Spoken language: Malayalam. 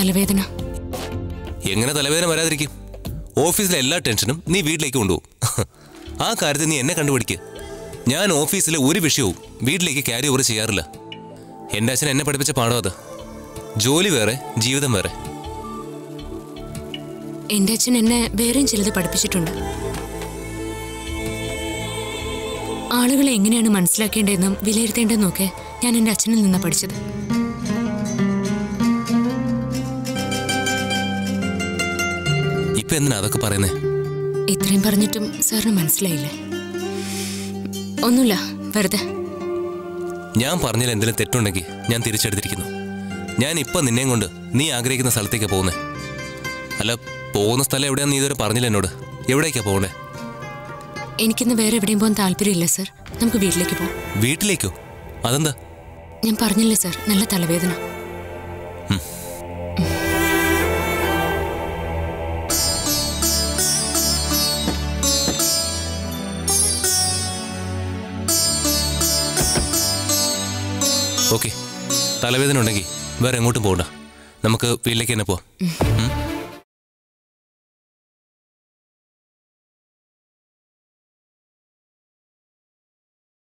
തലവേദന എങ്ങനെ തലവേദന വരാതിരിക്കും ഓഫീസിലെ എല്ലാ ടെൻഷനും നീ വീട്ടിലേക്ക് കൊണ്ടുപോകും ആ കാര്യത്തിൽ നീ എന്നെ കണ്ടുപിടിക്ക് ഞാൻ ഓഫീസിലെ ഒരു വിഷയവും വീട്ടിലേക്ക് ക്യാരി ഓവർ ചെയ്യാറില്ല എൻ്റെ അച്ഛൻ എന്നെ പഠിപ്പിച്ച പാഠം അത് ജോലി വേറെ ജീവിതം വേറെ എന്റെ അച്ഛൻ എന്നെ വേറെയും ചിലത് പഠിപ്പിച്ചിട്ടുണ്ട് ആളുകളെ എങ്ങനെയാണ് മനസ്സിലാക്കേണ്ടതെന്നും വിലയിരുത്തേണ്ടതെന്നും ഒക്കെ ഞാൻ എന്റെ അച്ഛനിൽ നിന്നാ പഠിച്ചത് ഇപ്പൊ എന്തിനാ അതൊക്കെ പറയുന്നേ ഇത്രയും പറഞ്ഞിട്ടും സാറിന് മനസ്സിലായില്ലേ ഒന്നുമില്ല വെറുതെ ഞാൻ പറഞ്ഞതിൽ എന്തെങ്കിലും തെറ്റുണ്ടെങ്കിൽ ഞാൻ തിരിച്ചെടുത്തിരിക്കുന്നു ഞാൻ ഇപ്പൊ നിന്നെയും കൊണ്ട് നീ ആഗ്രഹിക്കുന്ന സ്ഥലത്തേക്കാ പോകുന്നേ അല്ല പോകുന്ന സ്ഥലം എവിടെയാന്ന് നീ ഇതുവരെ പറഞ്ഞില്ല എന്നോട് എവിടേക്കാ പോകണ്ടേ എനിക്കിന്ന് വേറെ എവിടെയും പോകാൻ താല്പര്യമില്ല സർ നമുക്ക് വീട്ടിലേക്ക് പോകാം വീട്ടിലേക്കോ അതെന്താ ഞാൻ പറഞ്ഞില്ലേ സർ നല്ല തലവേദന ഓക്കെ തലവേദന ഉണ്ടെങ്കിൽ വേറെ എങ്ങോട്ടും പോകണ്ട നമുക്ക് വീട്ടിലേക്ക് തന്നെ പോവാം ഉം?